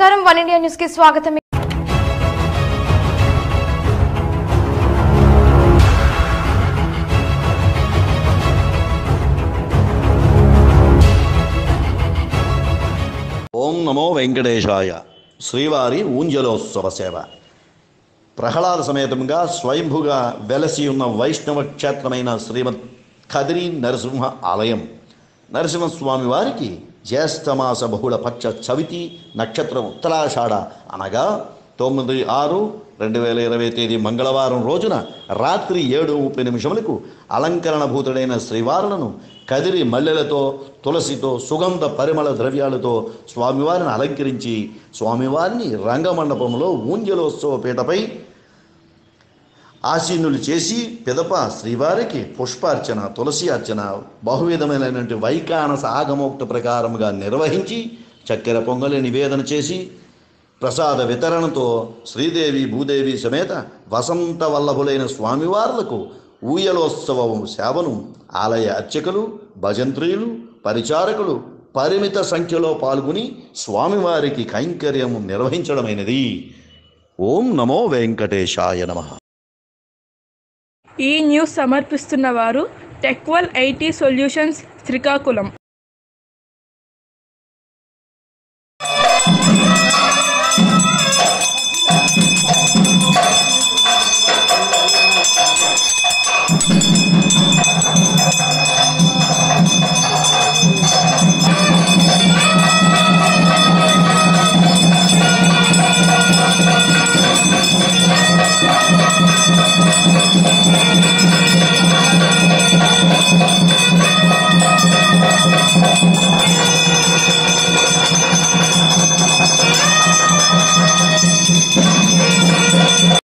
నమస్కారం one India news కి స్వాగతం ఓం నమో వెంకటేశాయ శ్రీవారి ఊంజలోత్సవ సేవ ప్రహ్లాద సమేతంగా స్వయంభుగా వెలసి ఉన్న వైష్ణవ క్షేత్రమైన శ్రీమద్ కదిరి నరసింహ ఆలయం నరసింహస్వామి వారికి జ్యేష్ఠమాస బహుళ పక్ష చవితి నక్షత్రం ఉత్తరాషాఢ అనగా తొమ్మిది ఆరు రెండు వేల ఇరవై తేదీ మంగళవారం రోజున రాత్రి ఏడు ముప్పై నిమిషములకు అలంకరణ భూతుడైన శ్రీవారులను కదిరి మల్లెలతో తులసితో సుగంధ పరిమళ ద్రవ్యాలతో స్వామివారిని అలంకరించి స్వామివారిని రంగమండపంలో ఊంజలోత్సవ పీటపై ఆసీనులు చేసి పిదప శ్రీవారికి పుష్పార్చన తులసి అర్చన బహువిధమైనటువంటి వైకానస ఆగమోక్త ప్రకారముగా నిర్వహించి చక్కెర పొంగలి నివేదన చేసి ప్రసాద వితరణతో శ్రీదేవి భూదేవి సమేత వసంత వల్లభులైన స్వామివార్లకు ఊయలోత్సవం సేవను ఆలయ అర్చకులు భజంత్రీలు పరిచారకులు పరిమిత సంఖ్యలో పాల్గొని స్వామివారికి కైంకర్యం నిర్వహించడమైనది ఓం నమో వెంకటేశాయ నమః ఈ న్యూస్ సమర్పిస్తున్న వారు టెక్వల్ ఐటీ సొల్యూషన్స్ శ్రీకాకుళం